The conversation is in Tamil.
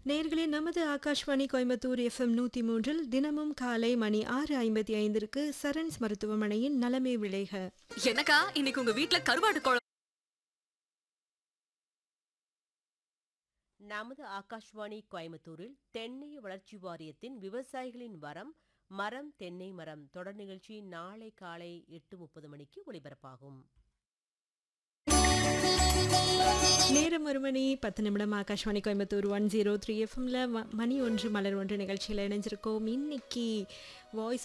நேர்களே நமது ஆகாஷ்வாணி கோயம்புத்தூர் எஃப்எம் நூற்றி மூன்றில் தினமும் காலை மணி ஆறு ஐம்பத்தி ஐந்திற்கு சரண்ஸ் மருத்துவமனையின் நலமே விளைக எனக்கா இன்னைக்கு உங்க வீட்ல கருவாடு குழம்பு நமது ஆகாஷ்வாணி கோயம்புத்தூரில் தென்னை வளர்ச்சி வாரியத்தின் விவசாயிகளின் வரம் மரம் தென்னை மரம் தொடர் நிகழ்ச்சி நாளை காலை எட்டு முப்பது மணிக்கு ஒளிபரப்பாகும் நேரம் ஒரு மணி பத்து நிமிடம் Akashvani Coimbatore one zero three எஃப்எம்ல மணி ஒன்று மலர் ஒன்று நிகழ்ச்சியில் இணைஞ்சிருக்கோம் இன்னைக்கு வாய்ஸ்